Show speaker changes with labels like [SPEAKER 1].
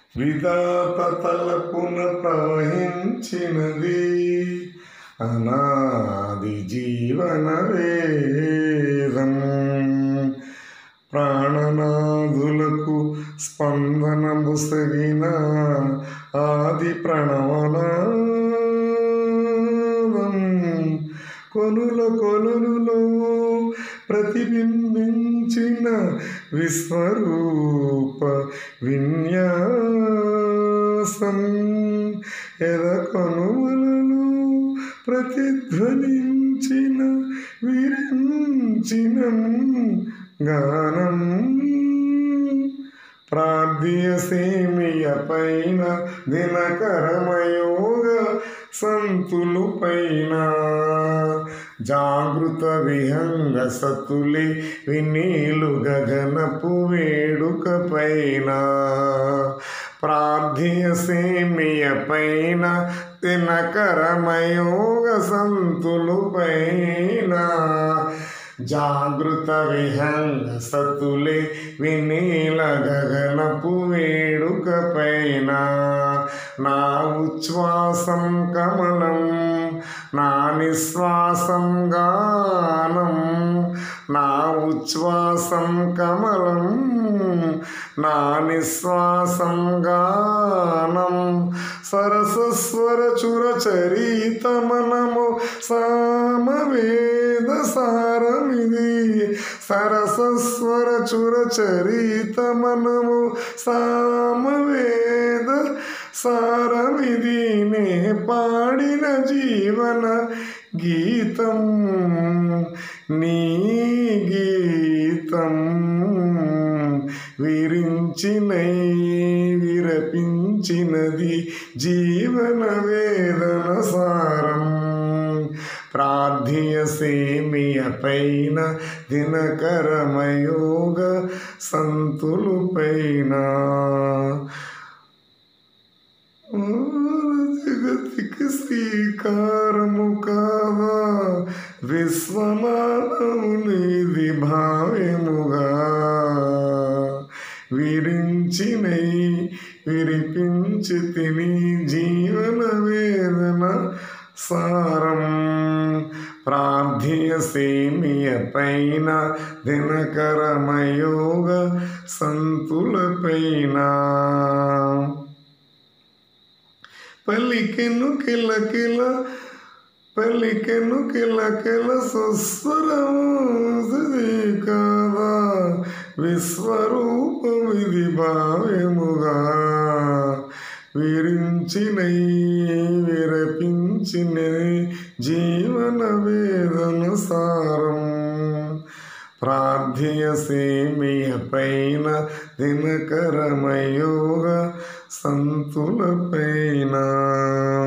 [SPEAKER 1] విధాత తలపున ప్రవహించినది అనాది జీవన వేదం ప్రాణనాదులకు స్పందన ముసగిన ఆది ప్రణవనాదం కొనుల కొలునులో ప్రతిబింబించిన విశ్వరూప విన్యాసం ఎద కొనుమలలో ప్రతిధ్వనించిన విరించిన గానం ప్రార్థ్యసేమియ పైన దినకరమయోగ సంతులు పైన జాగృత విహంగ సతులి వినీలు గగనపు వేడుక పైన ప్రార్థ్యసేమియ పైన దినకరమయోగ సంతులు పైన జాగృత విహంగ సతులే వినీల గగనపు వేడుక పైన నా ఉచ్ఛ్వాసం కమలం నా నిశ్వాసం గానం నా ఉచ్ఛ్వాసం కమలం నా నిశ్వాసం గానం సరసస్వర చుర చరిత మనము సామవేద సారమిది సరసస్వర చుర చరిత మనము సామవేద సారమిది నే పాడిన జీవన గీతం నీ గీతం విరించినై విరపించినది జీవన వేదన సారం ప్రార్థ్యసేమియ పైన దినకరమయోగ సంతులు పైన జగతికి శ్రీకారము కావా విశ్వమానవునిది భావ్యముగా విరించినై విరిపించి తిని జీవన వేదన సారం ప్రార్థ్యసేమియ పైన దినకరమయోగ సంతుల పైన పలికెను కిలకిల పలికెను కిలకిల సుస్వరముది కాదా విశ్వరూపమిది భావ్యముగా విరించినై విరపించిన జీవన వేదన సారం ప్రార్థ్యసేమియ పైన దినకరమయోగ సంతుల పైన